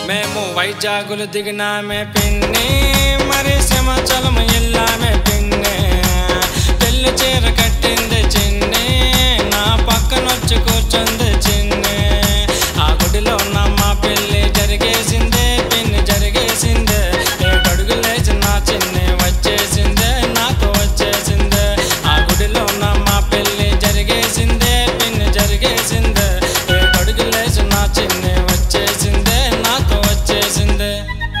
మేము వైజాగులు దిగినామే పిన్ని మరి సింహాచలం వెళ్ళామే పిన్ని పెళ్లి చీర కట్టింది చిన్ని నా పక్కనొచ్చి కూర్చుంది చిన్ని ఆ గుడిలో ఉన్న మా పెళ్లి జరిగేసిందే పిన్ని జరిగేసిందే ఏడు అడుగులేసి నా చిన్ని వచ్చేసిందే నాతో వచ్చేసిందే ఆ గుడిలో ఉన్న మా పెళ్లి జరిగేసిందే పిన్ని జరిగేసిందే ఏడు అడుగులేసి నా చిన్ని వచ్చేసిందే నాతో వచ్చేసిందే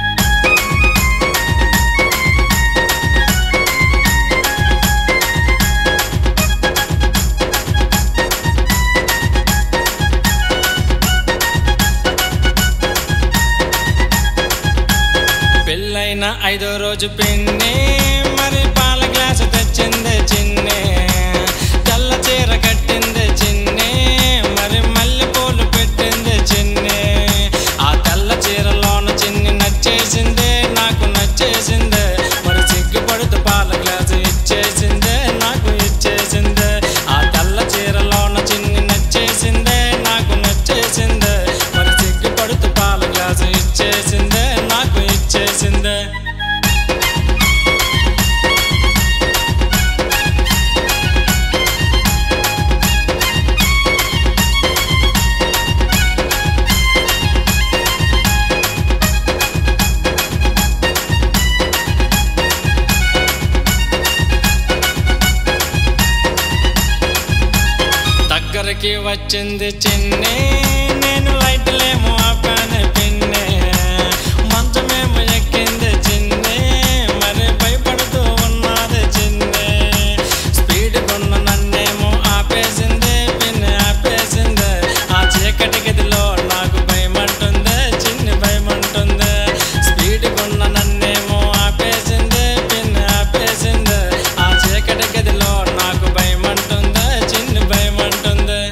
పెళ్ళైన ఐదో రోజు పిన్ని మరి పాల గ్లాసు తెచ్చింది చిన్ని తెల్ల చీర కట్టింది చిన్ని మరి మల్లె పూలు పెట్టింది చిన్ని ఆ తెల్ల చీరలోన చిన్ని నచ్చేసిందే నాకు నచ్చేసిందే మరి సిగ్గుపడుతూ పాల గ్లాసు ఇచ్చేసిందే నాకు ఇచ్చేసిందే ఆ తెల్ల చీరలోన చిన్ని నచ్చేసిందే నాకు నచ్చేసిందే మరి సిగ్గుపడుతూ పాల గ్లాసు ఇచ్చేసిందే నాకు ఇచ్చేసిందే దగ్గరికి వచ్చింది చిన్ని నేను లైట్లేమో ఆపాను పిన్ని మంచమేమో ఎక్కింది చిన్ని మరి భయపడుతూ ఉన్నది చిన్ని స్పీడ్ కొన్న నన్నేమో ఆపేసింది పిన్ని ఆపేసింది ఆ చీకటి గదిలో నాకు భయమంటుంది చిన్ని భయమంటుంది స్పీడ్ కొన్న నన్నేమో ఆపేసింది పిన్ని ఆపేసింది ఆ చీకటి గదిలో నాకు భయమంటుంది చిన్ని భయమంటుంది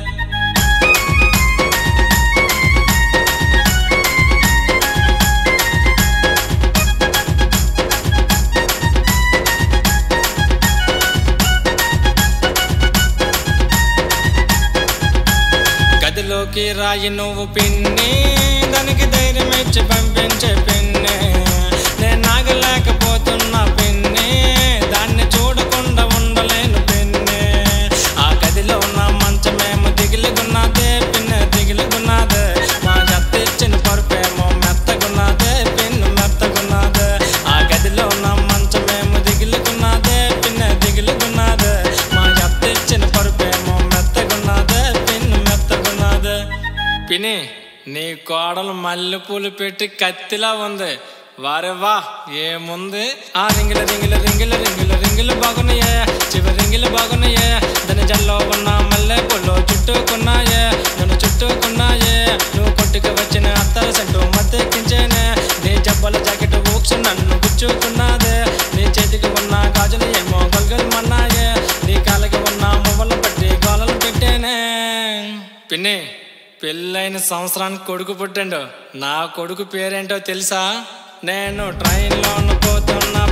గదిలోకి రాయి నువ్వు పిన్ని దానికి ధైర్యం ఇచ్చి పంపించే పిన్ని నేను నాగలేకపోతున్నా పిన్ని దాన్ని చూడకుండా ఉండలేను పిన్ని ఆ గదిలో ఉన్న మంచమేమో దిగులుగున్నదే పిన్ని దిగులుగున్నదే మా జత్త ఇచ్చిన పరుపేమో మెత్తగున్నదే పిన్ను మెత్తగున్నదే ఆ గదిలో ఉన్న మంచమేమో దిగులుగున్నదే పిన్ని దిగులుగున్నదే మా జత్త ఇచ్చిన పరుపేమో మెత్తగున్నదే పిన్ను మెత్తగున్నదే పిని నీ కోడలు మల్లెపూలు పెట్టి కత్తిలా ఉంది వారే వా ఏముంది ఆ రింగిల రింగిల రింగిల రింగిల రింగిలు బాగున్నాయే చివరి రింగిలు బాగున్నాయే దాని జల్లో ఉన్న మల్లె పూలు చుట్టుకున్నాయే నన్ను చుట్టుకున్నాయే నువ్వు కొట్టుకు వచ్చిన అత్తల సెంటు మత్తెక్కించేనే నీ జబ్బల జాకెట్ ఊక్సు నన్ను గుచ్చుకున్నదే నీ చేతికి ఉన్న గాజులు ఏమో గొల్గొల్మన్నాయే నీ కాళ్ళకి ఉన్న మువ్వలు పట్టి గోలలు పెట్టేనే పిన్ని పెళ్ళైన సంవత్సరానికి కొడుకు పుట్టిండు నా కొడుకు పేరేంటో తెలుసా నేను ట్రైన్లో పోతున్నా